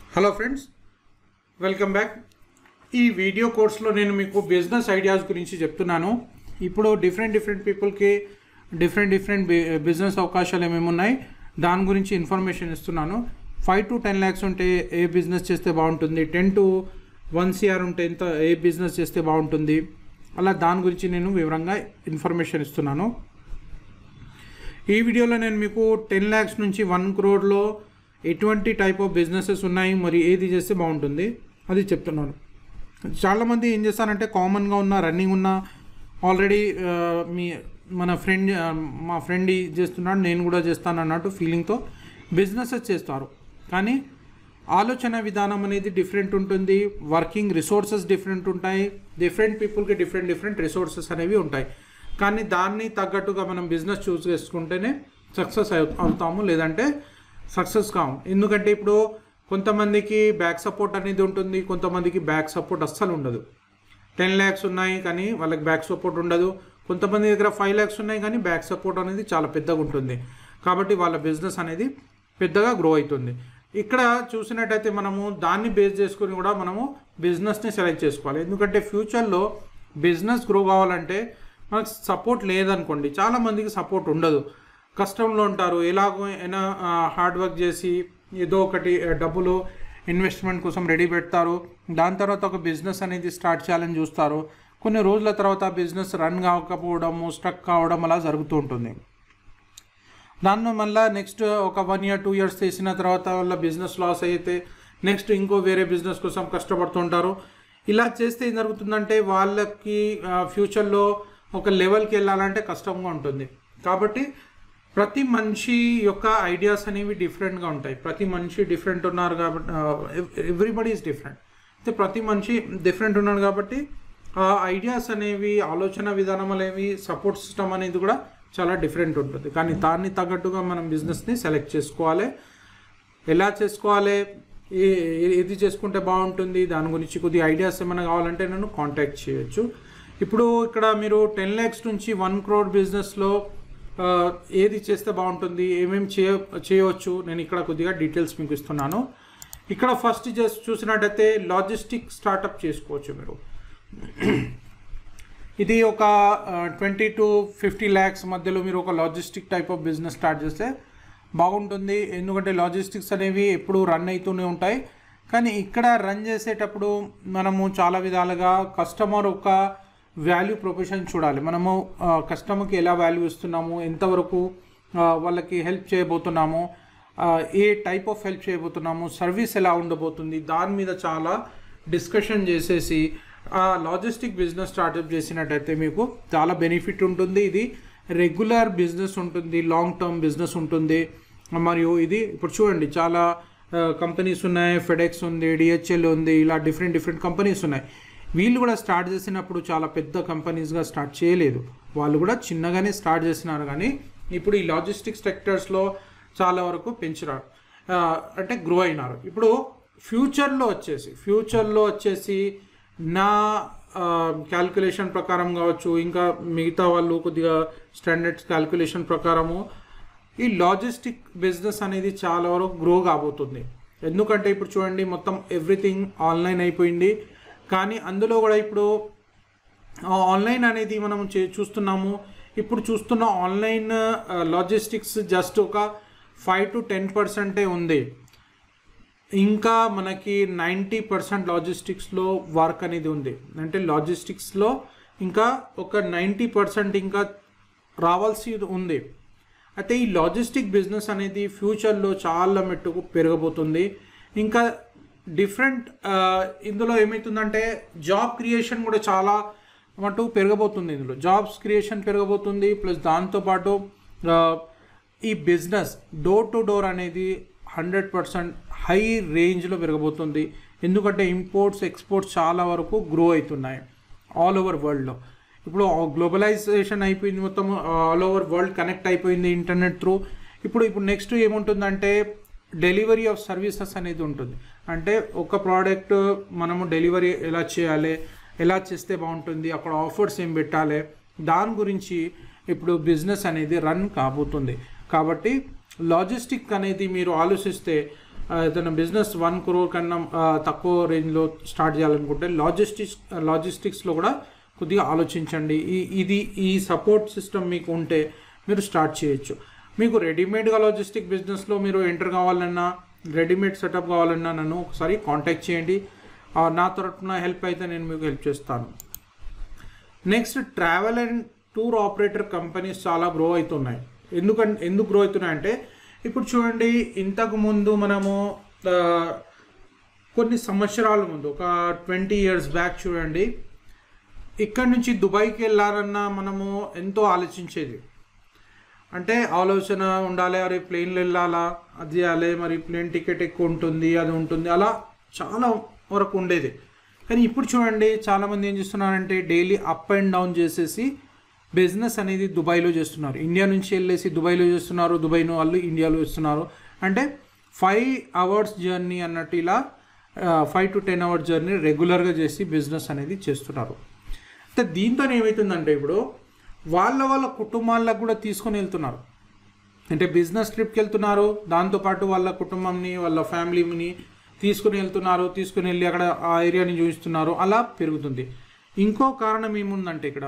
hello friends welcome back ఈ video కోర్స్లో నేను మీకు బిజినెస్ ఐడియాస్ గురించి చెప్తున్నాను ఇప్పుడు డిఫరెంట్ డిఫరెంట్ పీపుల్కి డిఫరెంట్ డిఫరెంట్ బిజినెస్ అవకాశాలు ఏమేమి ఉన్నాయి దాని గురించి ఇన్ఫర్మేషన్ ఇస్తున్నాను ఫైవ్ టు టెన్ ల్యాక్స్ ఉంటే ఏ బిజినెస్ చేస్తే బాగుంటుంది టెన్ టు వన్ సిఆర్ ఉంటే ఎంత ఏ బిజినెస్ చేస్తే బాగుంటుంది అలా దాని గురించి నేను వివరంగా ఇన్ఫర్మేషన్ ఇస్తున్నాను ఈ వీడియోలో నేను మీకు టెన్ ల్యాక్స్ నుంచి వన్ క్రోర్లో ఎటువంటి టైప్ ఆఫ్ బిజినెసెస్ ఉన్నాయి మరి ఏది చేస్తే బాగుంటుంది అది చెప్తున్నాను చాలామంది ఏం చేస్తారంటే కామన్గా ఉన్న రన్నింగ్ ఉన్న ఆల్రెడీ మీ మన ఫ్రెండ్ మా ఫ్రెండ్ ఇది చేస్తున్నాడు నేను కూడా చేస్తాను అన్నట్టు ఫీలింగ్తో బిజినెసెస్ చేస్తారు కానీ ఆలోచన విధానం అనేది డిఫరెంట్ ఉంటుంది వర్కింగ్ రిసోర్సెస్ డిఫరెంట్ ఉంటాయి డిఫరెంట్ పీపుల్కి డిఫరెంట్ డిఫరెంట్ రిసోర్సెస్ అనేవి ఉంటాయి కానీ దాన్ని తగ్గట్టుగా మనం బిజినెస్ చూస్ చేసుకుంటేనే సక్సెస్ అవుతాము లేదంటే సక్సెస్ కాము ఎందుకంటే ఇప్పుడు కొంతమందికి బ్యాక్ సపోర్ట్ అనేది ఉంటుంది కొంతమందికి బ్యాక్ సపోర్ట్ అస్సలు ఉండదు టెన్ ల్యాక్స్ ఉన్నాయి కానీ వాళ్ళకి బ్యాక్ సపోర్ట్ ఉండదు కొంతమంది దగ్గర ఫైవ్ ల్యాక్స్ ఉన్నాయి కానీ బ్యాక్ సపోర్ట్ అనేది చాలా పెద్దగా ఉంటుంది కాబట్టి వాళ్ళ బిజినెస్ అనేది పెద్దగా గ్రో అవుతుంది ఇక్కడ చూసినట్టయితే మనము దాన్ని బేస్ చేసుకుని కూడా మనము బిజినెస్ని సెలెక్ట్ చేసుకోవాలి ఎందుకంటే ఫ్యూచర్లో బిజినెస్ గ్రో కావాలంటే మనకు సపోర్ట్ లేదనుకోండి చాలామందికి సపోర్ట్ ఉండదు కష్టంలో ఉంటారు ఎలాగో అయినా హార్డ్ వర్క్ చేసి ఏదో ఒకటి ఆ, డబ్బులు ఇన్వెస్ట్మెంట్ కోసం రెడీ పెడతారు దాని తర్వాత ఒక బిజినెస్ అనేది స్టార్ట్ చేయాలని చూస్తారు కొన్ని రోజుల తర్వాత బిజినెస్ రన్ కాకపోవడము స్ట్రక్ కావడం అలా జరుగుతూ ఉంటుంది దాన్ని మళ్ళీ నెక్స్ట్ ఒక వన్ ఇయర్ టూ ఇయర్స్ చేసిన తర్వాత వాళ్ళ బిజినెస్ లాస్ అయితే నెక్స్ట్ ఇంకో వేరే బిజినెస్ కోసం కష్టపడుతుంటారు ఇలా చేస్తే ఏం జరుగుతుందంటే వాళ్ళకి ఫ్యూచర్లో ఒక లెవెల్కి వెళ్ళాలంటే కష్టంగా ఉంటుంది కాబట్టి ప్రతి మనిషి యొక్క ఐడియాస్ అనేవి డిఫరెంట్గా ఉంటాయి ప్రతి మనిషి డిఫరెంట్ ఉన్నారు కాబట్టి ఎవ్రీబడి ఈజ్ డిఫరెంట్ అయితే ప్రతి మనిషి డిఫరెంట్ ఉన్నాడు కాబట్టి ఆ ఐడియాస్ అనేవి ఆలోచన విధానం అనేవి సపోర్ట్ సిస్టమ్ అనేది కూడా చాలా డిఫరెంట్ ఉంటుంది కానీ దాన్ని తగ్గట్టుగా మనం బిజినెస్ని సెలెక్ట్ చేసుకోవాలి ఎలా చేసుకోవాలి ఏ ఏ- ఏది చేసుకుంటే బాగుంటుంది దాని గురించి కొద్ది ఐడియాస్ ఏమైనా కావాలంటే నన్ను కాంటాక్ట్ చేయొచ్చు ఇప్పుడు ఇక్కడ మీరు టెన్ ల్యాక్స్ నుంచి వన్ క్రోడ్ బిజినెస్లో ఆ, ఏది చేస్తే బాగుంటుంది ఏమేమి చేయ చేయవచ్చు నేను ఇక్కడ కొద్దిగా డీటెయిల్స్ మీకు ఇస్తున్నాను ఇక్కడ ఫస్ట్ చేసి చూసినట్టయితే లాజిస్టిక్ స్టార్టప్ చేసుకోవచ్చు మీరు ఇది ఒక ట్వంటీ టు ఫిఫ్టీ ల్యాక్స్ మధ్యలో మీరు ఒక logistic type of business start చేస్తే బాగుంటుంది ఎందుకంటే లాజిస్టిక్స్ అనేవి ఎప్పుడు రన్ అవుతూనే ఉంటాయి కానీ ఇక్కడ రన్ చేసేటప్పుడు మనము చాలా విధాలుగా కస్టమర్ ఒక వాల్యూ ప్రొఫెషన్ చూడాలి మనము కస్టమర్కి ఎలా వాల్యూ ఇస్తున్నాము ఎంతవరకు ఆ, వాళ్ళకి హెల్ప్ చేయబోతున్నాము ఆ, ఏ టైప్ ఆఫ్ హెల్ప్ చేయబోతున్నాము సర్వీస్ ఎలా ఉండబోతుంది దాని మీద చాలా డిస్కషన్ చేసేసి ఆ లాజిస్టిక్ బిజినెస్ స్టార్ట్అప్ చేసినట్టయితే మీకు చాలా బెనిఫిట్ ఉంటుంది ఇది రెగ్యులర్ బిజినెస్ ఉంటుంది లాంగ్ టర్మ్ బిజినెస్ ఉంటుంది మరియు ఇది ఇప్పుడు చూడండి చాలా కంపెనీస్ ఉన్నాయి ఫెడెక్స్ ఉంది డిహెచ్ఎల్ ఉంది ఇలా డిఫరెంట్ డిఫరెంట్ కంపెనీస్ ఉన్నాయి వీళ్ళు కూడా స్టార్ట్ చేసినప్పుడు చాలా పెద్ద కంపెనీస్గా స్టార్ట్ చేయలేదు వాళ్ళు కూడా చిన్నగానే స్టార్ట్ చేసినారు కానీ ఇప్పుడు ఈ లాజిస్టిక్స్ సెక్టర్స్లో చాలా వరకు పెంచినారు ఆ, అంటే గ్రో అయినారు ఇప్పుడు ఫ్యూచర్లో వచ్చేసి ఫ్యూచర్లో వచ్చేసి నా క్యాల్కులేషన్ ప్రకారం కావచ్చు ఇంకా మిగతా వాళ్ళు కొద్దిగా స్టాండర్డ్స్ క్యాల్కులేషన్ ప్రకారము ఈ లాజిస్టిక్ బిజినెస్ అనేది చాలా వరకు గ్రో కాబోతుంది ఎందుకంటే ఇప్పుడు చూడండి మొత్తం ఎవ్రీథింగ్ ఆన్లైన్ అయిపోయింది కానీ అందులో కూడా ఇప్పుడు ఆ ఆన్లైన్ అనేది మనం చే చూస్తున్నాము ఇప్పుడు చూస్తున్న ఆన్లైన్ లాజిస్టిక్స్ జస్ట్ ఒక ఫైవ్ టు టెన్ పర్సెంటే ఉంది ఇంకా మనకి నైంటీ పర్సెంట్ లాజిస్టిక్స్లో వర్క్ అనేది ఉంది అంటే లాజిస్టిక్స్లో ఇంకా ఒక నైంటీ పర్సెంట్ ఇంకా రావాల్సి ఉంది అయితే ఈ లాజిస్టిక్ బిజినెస్ అనేది ఫ్యూచర్లో చాలా మెట్టుకు పెరగబోతుంది ఇంకా డిఫరెంట్ ఇందులో ఏమవుతుందంటే జాబ్ క్రియేషన్ కూడా చాలా మటు పెరగబోతుంది ఇందులో జాబ్స్ క్రియేషన్ పెరగబోతుంది ప్లస్ దాంతోపాటు ఆ, ఈ బిజినెస్ డోర్ టు డోర్ అనేది హండ్రెడ్ పర్సెంట్ హై రేంజ్లో పెరగబోతుంది ఎందుకంటే ఇంపోర్ట్స్ ఎక్స్పోర్ట్స్ చాలా వరకు గ్రో అవుతున్నాయి ఆల్ ఓవర్ వరల్డ్లో ఇప్పుడు గ్లోబలైజేషన్ అయిపోయింది మొత్తం ఆల్ ఓవర్ వరల్డ్ కనెక్ట్ అయిపోయింది ఇంటర్నెట్ త్రూ ఇప్పుడు ఇప్పుడు నెక్స్ట్ ఏముంటుందంటే డెలివరీ ఆఫ్ సర్వీసెస్ అనేది ఉంటుంది అంటే ఒక ప్రోడక్ట్ మనము డెలివరీ ఎలా చేయాలి ఎలా చేస్తే బాగుంటుంది అక్కడ ఆఫర్స్ ఏం పెట్టాలి దాని గురించి ఇప్పుడు బిజినెస్ అనేది రన్ కాబోతుంది కాబట్టి లాజిస్టిక్ అనేది మీరు ఆలోచిస్తే ఆ, ఏదైనా బిజినెస్ వన్ క్రోర్ కన్నా ఆ, తక్కువ రేంజ్లో స్టార్ట్ చేయాలనుకుంటే లాజిస్టిక్స్ లాజిస్టిక్స్లో కూడా కొద్దిగా ఆలోచించండి ఈ ఇది ఈ సపోర్ట్ సిస్టమ్ మీకు ఉంటే మీరు స్టార్ట్ చేయొచ్చు మీకు రెడీమేడ్గా లాజిస్టిక్ బిజినెస్లో మీరు ఎంటర్ కావాలన్నా రెడీమేడ్ సెటప్ కావాలన్నా నన్ను ఒకసారి కాంటాక్ట్ చేయండి ఆ, నా తరఫున హెల్ప్ అయితే నేను మీకు హెల్ప్ చేస్తాను next travel and tour operator companies చాలా గ్రో అవుతున్నాయి ఎందుకంటే ఎందుకు గ్రో అవుతున్నాయి అంటే ఇప్పుడు చూడండి ఇంతకు ముందు మనము ఆ, కొన్ని సంవత్సరాల ముందు ఒక ట్వంటీ ఇయర్స్ బ్యాక్ చూడండి ఇక్కడి నుంచి దుబాయ్కి వెళ్ళాలన్నా మనము ఎంతో ఆలోచించేది అంటే ఆలోచన ఉండాలి అరే ప్లేన్లో వెళ్ళాలా అది చేయాలి మరి ప్లేన్ టికెట్ ఎక్కువ ఉంటుంది అది ఉంటుంది అలా చాలా వరకు ఉండేది కానీ ఇప్పుడు చూడండి చాలామంది ఏం చేస్తున్నారంటే డైలీ అప్ అండ్ డౌన్ చేసేసి బిజినెస్ అనేది దుబాయ్లో చేస్తున్నారు ఇండియా నుంచి వెళ్ళేసి దుబాయ్లో చేస్తున్నారు దుబాయ్ వాళ్ళు ఇండియాలో చేస్తున్నారు అంటే ఫైవ్ అవర్స్ జర్నీ అన్నట్టు ఇలా five to ten hours journey రెగ్యులర్గా చేసి బిజినెస్ అనేది చేస్తున్నారు అయితే దీంతో ఏమవుతుందంటే ఇప్పుడు వాళ్ళ వాళ్ళ కుటుంబాలకు కూడా తీసుకొని వెళ్తున్నారు అంటే బిజినెస్ ట్రిప్కి వెళ్తున్నారు దాంతోపాటు వాళ్ళ కుటుంబంని వాళ్ళ ఫ్యామిలీని తీసుకుని వెళ్తున్నారు తీసుకుని వెళ్ళి అక్కడ ఆ ఏరియాని చూపిస్తున్నారు అలా పెరుగుతుంది ఇంకో కారణం ఏముందంటే ఇక్కడ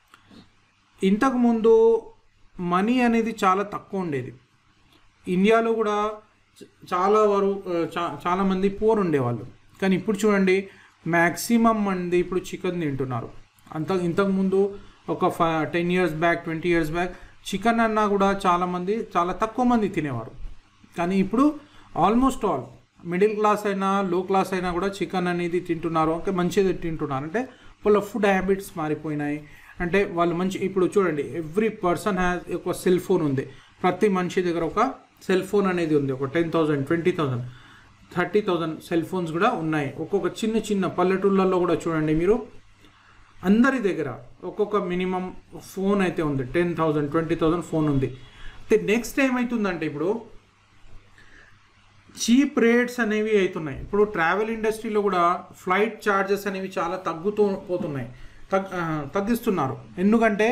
ఇంతకుముందు మనీ అనేది చాలా తక్కువ ఉండేది ఇండియాలో కూడా చ- చాలా వరకు చా చాలామంది పూర్ ఉండేవాళ్ళు కానీ ఇప్పుడు చూడండి మ్యాక్సిమం మంది ఇప్పుడు చికెన్ తింటున్నారు అంత ఇంతకుముందు ఒక five ten years back twenty years back chicken అన్నా కూడా చాలామంది చాలా తక్కువ మంది తినేవారు కానీ ఇప్పుడు ఆల్మోస్ట్ ఆల్ మిడిల్ క్లాస్ అయినా లో క్లాస్ అయినా కూడా చికెన్ అనేది తింటున్నారు అంటే మంచిది తింటున్నారు అంటే వాళ్ళ ఫుడ్ హ్యాబిట్స్ మారిపోయినాయి అంటే వాళ్ళు మంచి ఇప్పుడు చూడండి ఎవ్రీ పర్సన్ హ్యాస్ ఒక సెల్ ఫోన్ ఉంది ప్రతి మనిషి దగ్గర ఒక సెల్ ఫోన్ అనేది ఉంది ఒక ten thousand twenty thousand thirty thousand cell phones కూడా ఉన్నాయి ఒక్కొక్క చిన్న చిన్న పల్లెటూళ్ళల్లో కూడా చూడండి మీరు అందరి దగ్గర ఒక్కొక్క మినిమం ఫోన్ అయితే ఉంది ten thousand twenty thousand phone ఉంది అయితే నెక్స్ట్ ఏమవుతుందంటే ఇప్పుడు చీప్ రేట్స్ అనేవి అవుతున్నాయి ఇప్పుడు ట్రావెల్ ఇండస్ట్రీలో కూడా ఫ్లైట్ ఛార్జెస్ అనేవి చాలా తగ్గుతూ పోతున్నాయి తగ్ ఆ, తగ్గిస్తున్నారు ఎందుకంటే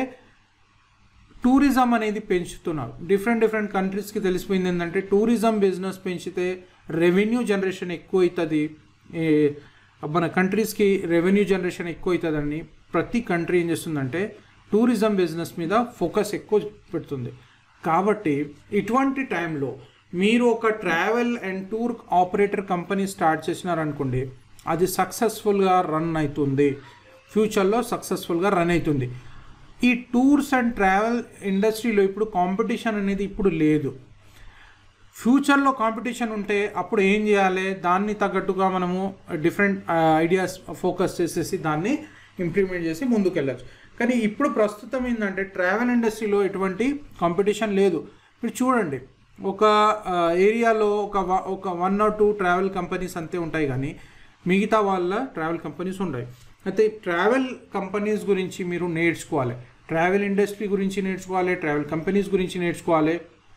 టూరిజం అనేది పెంచుతున్నారు డిఫరెంట్ డిఫరెంట్ కంట్రీస్కి తెలిసిపోయింది ఏంటంటే టూరిజం బిజినెస్ పెంచితే రెవెన్యూ జనరేషన్ ఎక్కువ అవుతుంది ఏ, మన కంట్రీస్కి రెవెన్యూ జనరేషన్ ఎక్కువ అవుతుందని ప్రతి కంట్రీ ఏం చేస్తుందంటే టూరిజం బిజినెస్ మీద ఫోకస్ ఎక్కువ పెడుతుంది కాబట్టి ఇటువంటి టైంలో మీరు ఒక travel and tour operator company start చేసినారనుకోండి అది సక్సెస్ఫుల్గా రన్ అవుతుంది ఫ్యూచర్లో సక్సెస్ఫుల్గా రన్ అవుతుంది ఈ టూర్స్ అండ్ ట్రావెల్ ఇండస్ట్రీలో ఇప్పుడు కాంపిటీషన్ అనేది ఇప్పుడు లేదు ఫ్యూచర్లో కాంపిటీషన్ ఉంటే అప్పుడు ఏం చేయాలి దాన్ని తగ్గట్టుగా మనము డిఫరెంట్ ఐడియాస్ ఫోకస్ చేసేసి దాన్ని ఇంప్లిమెంట్ చేసి ముందుకు వెళ్ళచ్చు కానీ ఇప్పుడు ప్రస్తుతం ఏంటంటే ట్రావెల్ ఇండస్ట్రీలో ఎటువంటి కాంపిటీషన్ లేదు మీరు చూడండి ఒక ఏరియాలో ఒక వ- ఒక one or two travel companies అంతే ఉంటాయి కానీ మిగతా వాళ్ళ ట్రావెల్ కంపెనీస్ ఉంటాయి అయితే ట్రావెల్ కంపెనీస్ గురించి మీరు నేర్చుకోవాలి ట్రావెల్ ఇండస్ట్రీ గురించి నేర్చుకోవాలి ట్రావెల్ కంపెనీస్ గురించి నేర్చుకోవాలి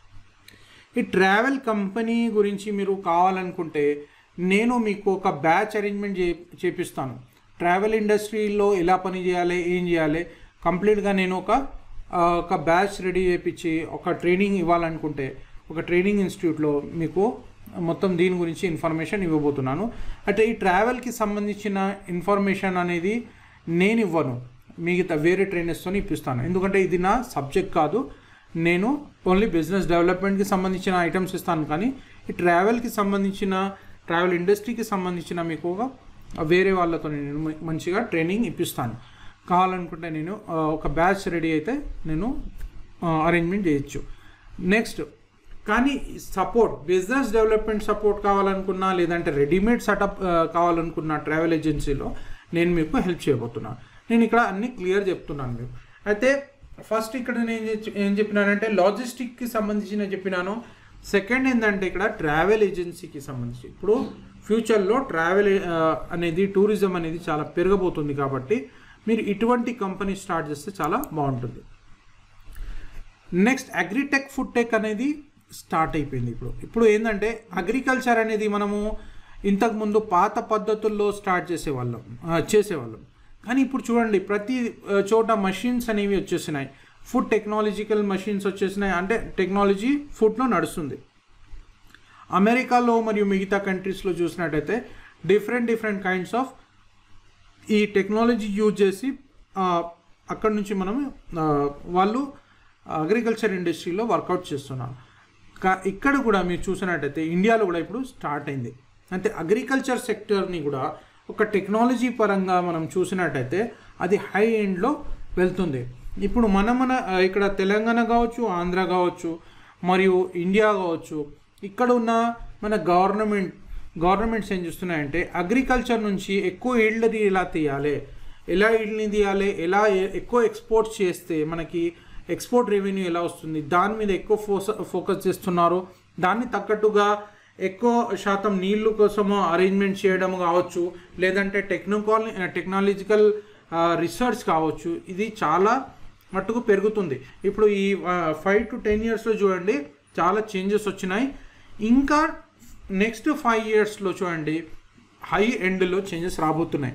ఈ ట్రావెల్ కంపెనీ గురించి మీరు కావాలనుకుంటే నేను మీకు ఒక బ్యాచ్ అరేంజ్మెంట్ చే చేపిస్తాను ట్రావెల్ ఇండస్ట్రీలో ఎలా పని చేయాలి ఏం చేయాలి కంప్లీట్గా నేను ఒక ఆ, ఒక బ్యాచ్ రెడీ చేయించి ఒక ట్రైనింగ్ ఇవ్వాలనుకుంటే ఒక ట్రైనింగ్ ఇన్స్టిట్యూట్లో మీకు మొత్తం దీని గురించి ఇన్ఫర్మేషన్ ఇవ్వబోతున్నాను అంటే ఈ ట్రావెల్కి సంబంధించిన ఇన్ఫర్మేషన్ అనేది నేను ఇవ్వను మిగతా వేరే ట్రైనర్స్తో ఇప్పిస్తాను ఎందుకంటే ఇది నా సబ్జెక్ట్ కాదు నేను ఓన్లీ బిజినెస్ డెవలప్మెంట్కి సంబంధించిన ఐటమ్స్ ఇస్తాను కానీ ఈ ట్రావెల్కి సంబంధించిన ట్రావెల్ ఇండస్ట్రీకి సంబంధించిన మీకు ఒక వేరే వాళ్ళతో నేను మ- మంచిగా ట్రైనింగ్ ఇప్పిస్తాను కావాలనుకుంటే నేను ఆ, ఒక బ్యాచ్ రెడీ అయితే నేను అరేంజ్మెంట్ చేయొచ్చు నెక్స్ట్ కానీ సపోర్ట్ బిజినెస్ డెవలప్మెంట్ సపోర్ట్ కావాలనుకున్నా లేదంటే రెడీమేడ్ సెటప్ కావాలనుకున్న ట్రావెల్ ఏజెన్సీలో నేను మీకు హెల్ప్ చేయబోతున్నాను నేను ఇక్కడ అన్ని క్లియర్ చెప్తున్నాను మీకు అయితే ఫస్ట్ ఇక్కడ నేను ఏం- ఏం చెప్పినానంటే లాజిస్టిక్కి సంబంధించిన చెప్పినాను సెకండ్ ఏంటంటే ఇక్కడ ట్రావెల్ ఏజెన్సీకి సంబంధించి ఇప్పుడు ఫ్యూచర్లో ట్రావెల్ ఆ, అనేది టూరిజం అనేది చాలా పెరగబోతుంది కాబట్టి మీరు ఇటువంటి కంపెనీ స్టార్ట్ చేస్తే చాలా బాగుంటుంది నెక్స్ట్ అగ్రిటెక్ ఫుడ్ టెక్ అనేది స్టార్ట్ అయిపోయింది ఇప్పుడు ఇప్పుడు ఏంటంటే అగ్రికల్చర్ అనేది మనము ఇంతకుముందు పాత పద్ధతుల్లో స్టార్ట్ చేసేవాళ్ళం ఆ, చేసేవాళ్ళం కానీ ఇప్పుడు చూడండి ప్రతి ఆ, చోట మషిన్స్ అనేవి వచ్చేసినాయి ఫుడ్ టెక్నాలజికల్ మషిన్స్ వచ్చేసినాయి అంటే టెక్నాలజీ ఫుడ్లో నడుస్తుంది అమెరికాలో మరియు మిగతా కంట్రీస్లో చూసినట్టయితే డిఫరెంట్ డిఫరెంట్ కైండ్స్ ఆఫ్ ఈ టెక్నాలజీ యూజ్ చేసి ఆ, అక్కడ నుంచి మనం ఆ, వాళ్ళు అగ్రికల్చర్ ఇండస్ట్రీలో వర్కౌట్ చేస్తున్నారు కా ఇక్కడ కూడా మీరు చూసినట్టయితే ఇండియాలో కూడా ఇప్పుడు స్టార్ట్ అయింది అంటే అగ్రికల్చర్ సెక్టర్ని కూడా ఒక టెక్నాలజీ పరంగా మనం చూసినట్టయితే అది హై ఎండ్లో వెళ్తుంది ఇప్పుడు మన మన ఆ, ఇక్కడ తెలంగాణ కావచ్చు ఆంధ్ర కావచ్చు మరియు ఇండియా కావచ్చు ఇక్కడ ఉన్న మన గవర్నమెంట్ గవర్నమెంట్స్ ఏం చేస్తున్నాయంటే అగ్రికల్చర్ నుంచి ఎక్కువ ఈల్డ్ని ఎలా తీయాలి ఎలా ఈల్డ్ని తీయాలి ఎలా ఎ- ఎక్కువ ఎక్స్పోర్ట్ చేస్తే మనకి ఎక్స్పోర్ట్ రెవెన్యూ ఎలా వస్తుంది దాని మీద ఎక్కువ ఫోస ఫోకస్ చేస్తున్నారు దాన్ని తగ్గట్టుగా ఎక్కువ శాతం నీళ్ళు కోసము అరేంజ్మెంట్ చేయడం కావచ్చు లేదంటే టెక్నికల్ టెక్నాలజికల్ రీసెర్చ్ కావచ్చు ఇది చాలా మట్టుకు పెరుగుతుంది ఇప్పుడు ఈ ఫైవ్ టు టెన్ ఇయర్స్లో చూడండి చాలా చేంజెస్ వచ్చినాయి ఇంకా నెక్స్ట్ ఫైవ్ ఇయర్స్లో చూడండి హై ఎండ్లో చేంజెస్ రాబోతున్నాయి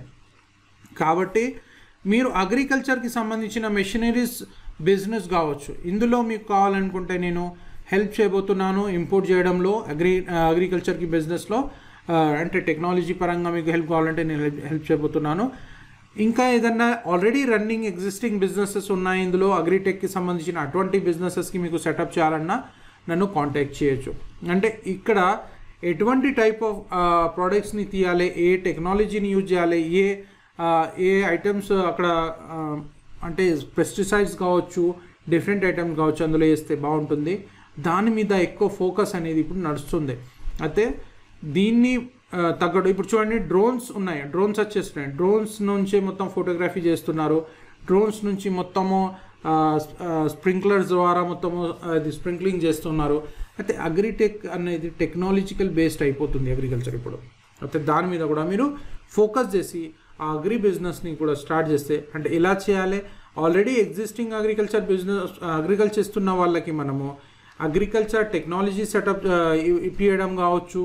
కాబట్టి మీరు అగ్రికల్చర్కి సంబంధించిన మెషినరీస్ బిజినెస్ కావచ్చు ఇందులో మీకు కావాలనుకుంటే నేను హెల్ప్ చేయబోతున్నాను ఇంపోర్ట్ చేయడంలో అగ్రి అగ్రికల్చర్కి బిజినెస్లో అంటే టెక్నాలజీ పరంగా మీకు హెల్ప్ కావాలంటే నేను హెల్ప్ హెల్ప్ చేయబోతున్నాను ఇంకా ఏదన్నా ఆల్రెడీ రన్నింగ్ ఎగ్జిస్టింగ్ బిజినెసెస్ ఉన్నాయి ఇందులో అగ్రిటెక్కి సంబంధించిన అటువంటి బిజినెసెస్కి మీకు సెటప్ చేయాలన్నా నన్ను కాంటాక్ట్ చేయొచ్చు అంటే ఇక్కడ ఎటువంటి టైప్ ఆఫ్ ప్రోడక్ట్స్ని తీయాలి ఏ టెక్నాలజీని యూజ్ చేయాలి ఏ ఆ, ఏ ఐటమ్స్ అక్కడ ఆ, అంటే పెస్టిసైడ్స్ కావచ్చు డిఫరెంట్ ఐటమ్స్ కావచ్చు అందులో వేస్తే బాగుంటుంది దాని మీద ఎక్కువ ఫోకస్ అనేది ఇప్పుడు నడుస్తుంది అయితే దీన్ని ఆ, తగ్గడు ఇప్పుడు చూడండి డ్రోన్స్ ఉన్నాయి డ్రోన్స్ వచ్చేస్తున్నాయి డ్రోన్స్ నుంచి మొత్తం ఫోటోగ్రఫీ చేస్తున్నారు డ్రోన్స్ నుంచి మొత్తము స్ప్రింక్లర్స్ ద్వారా మొత్తము అది స్ప్రింక్లింగ్ చేస్తున్నారు అయితే అగ్రిటెక్ అనేది టెక్నాలజికల్ బేస్డ్ అయిపోతుంది అగ్రికల్చర్ ఇప్పుడు అయితే దాని మీద కూడా మీరు ఫోకస్ చేసి ఆ అగ్రి బిజినెస్ని కూడా స్టార్ట్ చేస్తే అంటే ఎలా చేయాలి already existing agriculture business agriculture చేస్తున్న వాళ్ళకి మనము అగ్రికల్చర్ టెక్నాలజీ సెటప్ ఇప్పించడం కావచ్చు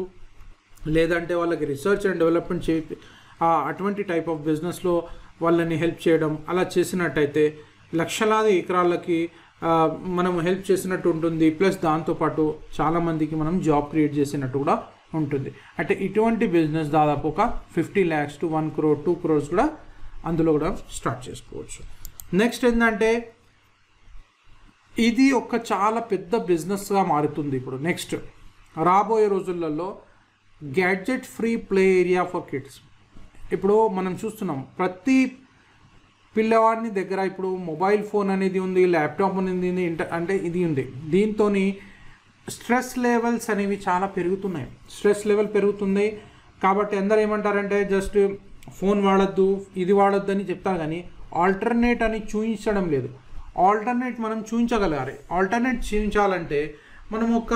లేదంటే వాళ్ళకి రీసెర్చ్ అండ్ డెవలప్మెంట్ చే ఆ అటువంటి టైప్ ఆఫ్ బిజినెస్లో వాళ్ళని హెల్ప్ చేయడం అలా చేసినట్టయితే లక్షలాది ఎకరాలకి ఆ, మనం హెల్ప్ చేసినట్టు ఉంటుంది ప్లస్ దాంతోపాటు చాలామందికి మనం జాబ్ క్రియేట్ చేసినట్టు కూడా ఉంటుంది అంటే ఇటువంటి బిజినెస్ దాదాపు ఒక fifty lakhs to one crore two crores కూడా అందులో కూడా స్టార్ట్ చేసుకోవచ్చు నెక్స్ట్ ఏంటంటే ఇది ఒక చాలా పెద్ద బిజినెస్గా మారుతుంది ఇప్పుడు నెక్స్ట్ రాబోయే రోజులలో gadget free play area for kids ఇప్పుడు మనం చూస్తున్నాం ప్రతి పిల్లవాడిని దగ్గర ఇప్పుడు మొబైల్ ఫోన్ అనేది ఉంది ల్యాప్టాప్ అనేది ఉంది ఇంటర్ అంటే ఇది ఉంది దీంతో స్ట్రెస్ లెవెల్స్ అనేవి చాలా పెరుగుతున్నాయి స్ట్రెస్ లెవెల్ పెరుగుతుంది కాబట్టి అందరు ఏమంటారంటే జస్ట్ ఫోన్ వాడద్దు ఇది వాడొద్దు అని చెప్తారు కానీ ఆల్టర్నేట్ అని చూపించడం లేదు ఆల్టర్నేట్ మనం చూపించగలగాలి ఆల్టర్నేట్ చూపించాలంటే మనం ఒక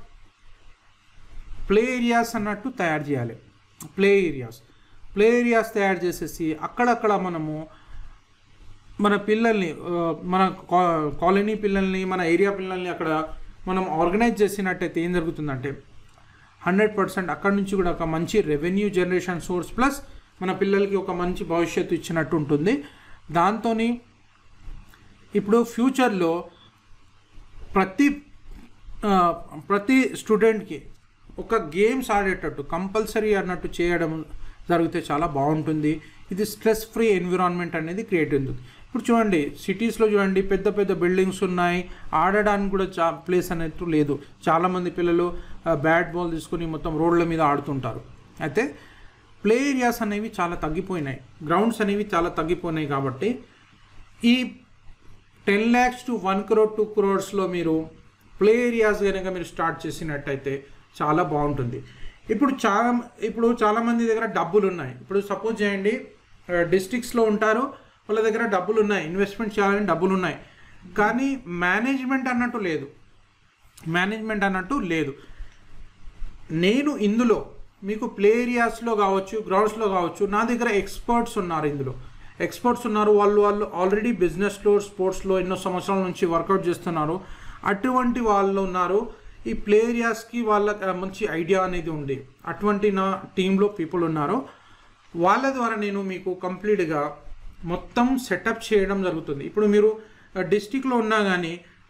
ప్లే ఏరియాస్ అన్నట్టు తయారు చేయాలి ప్లే ఏరియాస్ ప్లే ఏరియాస్ తయారు చేసేసి అక్కడక్కడ మనము మన పిల్లల్ని ఆ, మన కా- కాలనీ పిల్లల్ని మన ఏరియా పిల్లల్ని అక్కడ మనం ఆర్గనైజ్ చేసినట్టయితే ఏం జరుగుతుందంటే హండ్రెడ్ పర్సెంట్ అక్కడ నుంచి కూడా ఒక మంచి రెవెన్యూ జనరేషన్ సోర్స్ ప్లస్ మన పిల్లలకి ఒక మంచి భవిష్యత్తు ఇచ్చినట్టు ఉంటుంది దాంతో ఇప్పుడు ఫ్యూచర్లో ప్రతి ఆ, ప్రతి స్టూడెంట్కి ఒక గేమ్స్ ఆడేటట్టు కంపల్సరీ అన్నట్టు చేయడం జరిగితే చాలా బాగుంటుంది ఇది స్ట్రెస్ ఫ్రీ ఎన్విరాన్మెంట్ అనేది క్రియేట్ అవుతుంది ఇప్పుడు చూడండి సిటీస్లో చూడండి పెద్ద పెద్ద బిల్డింగ్స్ ఉన్నాయి ఆడడానికి కూడా చా ప్లేస్ అనేది లేదు చాలామంది పిల్లలు బ్యాట్ బాల్ తీసుకొని మొత్తం రోడ్ల మీద ఆడుతుంటారు అయితే ప్లే ఏరియాస్ అనేవి చాలా తగ్గిపోయినాయి గ్రౌండ్స్ అనేవి చాలా తగ్గిపోయినాయి కాబట్టి ఈ ten lakhs to one crore two క్రోర్స్లో మీరు ప్లే ఏరియాస్ కనుక మీరు స్టార్ట్ చేసినట్టయితే చాలా బాగుంటుంది ఇప్పుడు చాలా ఇప్పుడు చాలామంది దగ్గర డబ్బులు ఉన్నాయి ఇప్పుడు సపోజ్ చేయండి డిస్ట్రిక్ట్స్లో ఉంటారు వాళ్ళ దగ్గర డబ్బులు ఉన్నాయి ఇన్వెస్ట్మెంట్ చేయాలని డబ్బులు ఉన్నాయి కానీ మేనేజ్మెంట్ అన్నట్టు లేదు మేనేజ్మెంట్ అన్నట్టు లేదు నేను ఇందులో మీకు ప్లే ఏరియాస్లో కావచ్చు గ్రౌండ్స్లో కావచ్చు నా దగ్గర ఎక్స్పర్ట్స్ ఉన్నారు ఇందులో ఎక్స్పర్ట్స్ ఉన్నారు వాళ్ళు వాళ్ళు ఆల్రెడీ బిజినెస్లో స్పోర్ట్స్లో ఎన్నో సంవత్సరాల నుంచి వర్కౌట్ చేస్తున్నారు అటువంటి వాళ్ళు ఉన్నారు ఈ ప్లే ఏరియాస్కి వాళ్ళ ఆ, మంచి ఐడియా అనేది ఉంది అటువంటి నా టీంలో పీపుల్ ఉన్నారు వాళ్ళ ద్వారా నేను మీకు కంప్లీట్గా మొత్తం సెటప్ చేయడం జరుగుతుంది ఇప్పుడు మీరు డిస్టిక్లో ఉన్నా కానీ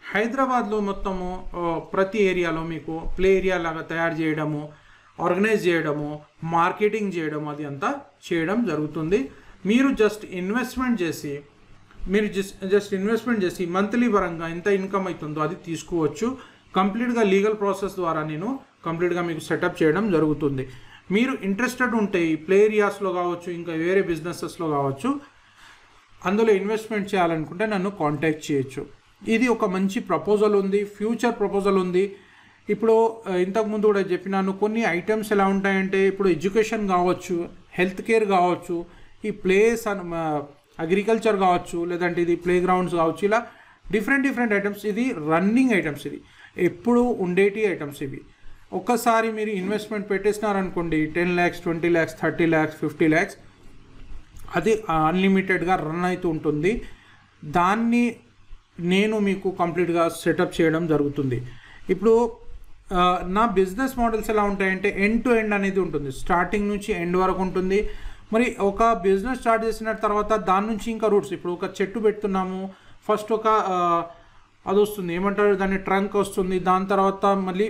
హైదరాబాద్లో మొత్తము ఆ, ప్రతి ఏరియాలో మీకు ప్లే ఏరియా లాగా తయారు చేయడము ఆర్గనైజ్ చేయడము మార్కెటింగ్ చేయడం అది అంతా చేయడం జరుగుతుంది మీరు జస్ట్ ఇన్వెస్ట్మెంట్ చేసి మీరు జస్ట్ జస్ట్ ఇన్వెస్ట్మెంట్ చేసి మంత్లీ పరంగా ఎంత ఇన్కమ్ అవుతుందో అది తీసుకోవచ్చు కంప్లీట్గా లీగల్ ప్రాసెస్ ద్వారా నేను కంప్లీట్గా మీకు సెటప్ చేయడం జరుగుతుంది మీరు ఇంట్రెస్టెడ్ ఉంటే ఈ ప్లే ఏరియాస్లో కావచ్చు ఇంకా వేరే బిజినెసెస్లో కావచ్చు అందులో ఇన్వెస్ట్మెంట్ చేయాలనుకుంటే నన్ను కాంటాక్ట్ చేయొచ్చు ఇది ఒక మంచి ప్రపోజల్ ఉంది ఫ్యూచర్ ప్రపోజల్ ఉంది ఇప్పుడు ఆ, ఇంతకుముందు కూడా చెప్పినాను కొన్ని ఐటమ్స్ ఎలా ఉంటాయంటే ఇప్పుడు ఎడ్యుకేషన్ కావచ్చు హెల్త్ కేర్ కావచ్చు ఈ ప్లేస్ అగ్రికల్చర్ కావచ్చు లేదంటే ఇది ప్లే గ్రౌండ్స్ కావచ్చు ఇలా డిఫరెంట్ డిఫరెంట్ ఐటమ్స్ ఇది రన్నింగ్ ఐటమ్స్ ఇది ఎప్పుడు ఉండేటి ఐటమ్స్ ఇవి ఒక్కసారి మీరు ఇన్వెస్ట్మెంట్ పెట్టేసినారనుకోండి ten lakhs twenty lakhs thirty lakhs fifty lakhs అది అన్లిమిటెడ్గా రన్ అవుతూ ఉంటుంది దాన్ని నేను మీకు కంప్లీట్గా సెటప్ చేయడం జరుగుతుంది ఇప్పుడు ఆ, నా బిజినెస్ మోడల్స్ ఎలా ఉంటాయంటే ఎండ్ టు ఎండ్ అనేది ఉంటుంది స్టార్టింగ్ నుంచి ఎండ్ వరకు ఉంటుంది మరి ఒక బిజినెస్ స్టార్ట్ చేసిన తర్వాత దాని నుంచి ఇంకా రూట్స్ ఇప్పుడు ఒక చెట్టు పెడుతున్నాము ఫస్ట్ ఒక ఆ, అది వస్తుంది ఏమంటారు దాని ట్రంక్ వస్తుంది దాని తర్వాత మళ్ళీ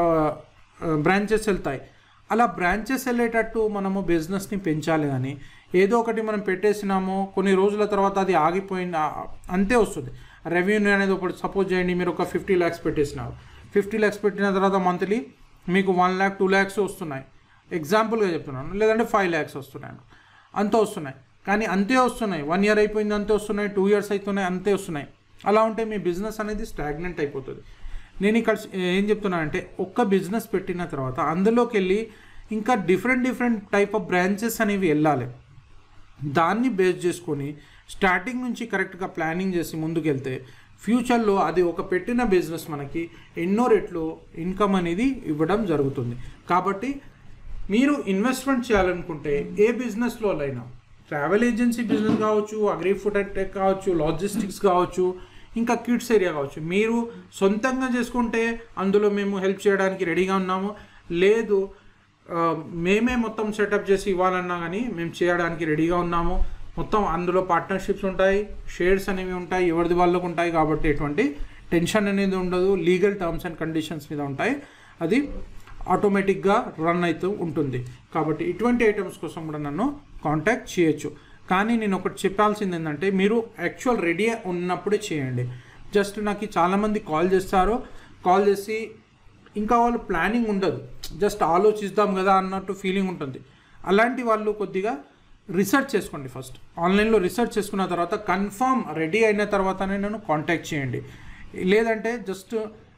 బ్రాంచెస్ వెళ్తాయి అలా బ్రాంచెస్ వెళ్ళేటట్టు మనము బిజినెస్ని పెంచాలి కానీ ఏదో ఒకటి మనం పెట్టేసినాము కొన్ని రోజుల తర్వాత అది ఆగిపోయింది ఆ- అంతే వస్తుంది రెవెన్యూ అనేది ఒకటి సపోజ్ చేయండి మీరు ఒక ఫిఫ్టీ ల్యాక్స్ పెట్టేసినారు ఫిఫ్టీ ల్యాక్స్ పెట్టిన తర్వాత మంత్లీ మీకు వన్ ల్యాక్ టూ ల్యాక్స్ వస్తున్నాయి ఎగ్జాంపుల్గా చెప్తున్నాను లేదంటే ఫైవ్ ల్యాక్స్ వస్తున్నాయి అంత వస్తున్నాయి కానీ అంతే వస్తున్నాయి వన్ ఇయర్ అయిపోయింది అంతే వస్తున్నాయి టూ ఇయర్స్ అవుతున్నాయి అంతే వస్తున్నాయి అలా ఉంటే మీ బిజినెస్ అనేది స్టాగ్నెంట్ అయిపోతుంది నేను ఇక్కడ ఏం చెప్తున్నానంటే ఒక్క బిజినెస్ పెట్టిన తర్వాత అందులోకి వెళ్ళి ఇంకా different different type of branches అనేవి వెళ్ళాలి దాన్ని బేస్ చేసుకొని స్టార్టింగ్ నుంచి కరెక్ట్గా ప్లానింగ్ చేసి ముందుకెళ్తే ఫ్యూచర్లో అది ఒక పెట్టిన బిజినెస్ మనకి ఎన్నో రెట్లు ఇన్కమ్ అనేది ఇవ్వడం జరుగుతుంది కాబట్టి మీరు ఇన్వెస్ట్మెంట్ చేయాలనుకుంటే ఏ బిజినెస్లో అయినా ట్రావెల్ ఏజెన్సీ బిజినెస్ కావచ్చు అగ్రి ఫుడ్ అండ్ టెక్ కావచ్చు లాజిస్టిక్స్ కావచ్చు ఇంకా కిడ్స్ ఏరియా కావచ్చు మీరు సొంతంగా చేసుకుంటే అందులో మేము హెల్ప్ చేయడానికి రెడీగా ఉన్నాము లేదు ఆ, మేమే మొత్తం సెటప్ చేసి ఇవ్వాలన్నా కానీ మేము చేయడానికి రెడీగా ఉన్నాము మొత్తం అందులో పార్ట్నర్షిప్స్ ఉంటాయి షేర్స్ అనేవి ఉంటాయి ఎవరిది వాళ్ళకు ఉంటాయి కాబట్టి ఎటువంటి టెన్షన్ అనేది ఉండదు లీగల్ టర్మ్స్ అండ్ కండిషన్స్ మీద ఉంటాయి అది ఆటోమేటిక్గా రన్ అవుతూ ఉంటుంది కాబట్టి ఇటువంటి ఐటమ్స్ కోసం కూడా నన్ను కాంటాక్ట్ చేయొచ్చు కానీ నేను ఒకటి చెప్పాల్సింది ఏంటంటే మీరు యాక్చువల్ రెడీ ఉన్నప్పుడే చేయండి జస్ట్ నాకు చాలామంది కాల్ చేస్తారు కాల్ చేసి ఇంకా వాళ్ళు ప్లానింగ్ ఉండదు జస్ట్ ఆలోచిద్దాం కదా అన్నట్టు ఫీలింగ్ ఉంటుంది అలాంటి వాళ్ళు కొద్దిగా రీసెర్చ్ చేసుకోండి ఫస్ట్ ఆన్లైన్లో రీసెర్చ్ చేసుకున్న తర్వాత కన్ఫర్మ్ రెడీ అయిన తర్వాతనే నన్ను కాంటాక్ట్ చేయండి లేదంటే జస్ట్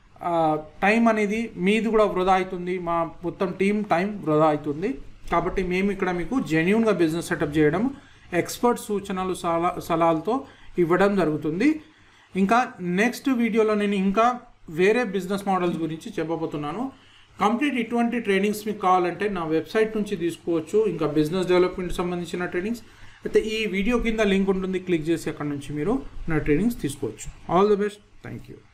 టైం అనేది మీది కూడా వృధా అవుతుంది మా మొత్తం టీం టైం వృధా అవుతుంది కాబట్టి మేము ఇక్కడ మీకు జెన్యున్గా బిజినెస్ సెటప్ చేయడం ఎక్స్పర్ట్ సూచనలు సలహా సలహాలతో ఇవ్వడం జరుగుతుంది ఇంకా నెక్స్ట్ వీడియోలో నేను ఇంకా వేరే బిజినెస్ మోడల్స్ గురించి చెప్పబోతున్నాను కంప్లీట్ ఇటువంటి ట్రైనింగ్స్ మీకు కావాలంటే నా వెబ్సైట్ నుంచి తీసుకోవచ్చు ఇంకా బిజినెస్ డెవలప్మెంట్ సంబంధించిన ట్రైనింగ్స్ అయితే ఈ వీడియో కింద లింక్ ఉంటుంది క్లిక్ చేసి అక్కడ నుంచి మీరు నా ట్రైనింగ్స్ తీసుకోవచ్చు all the best thank you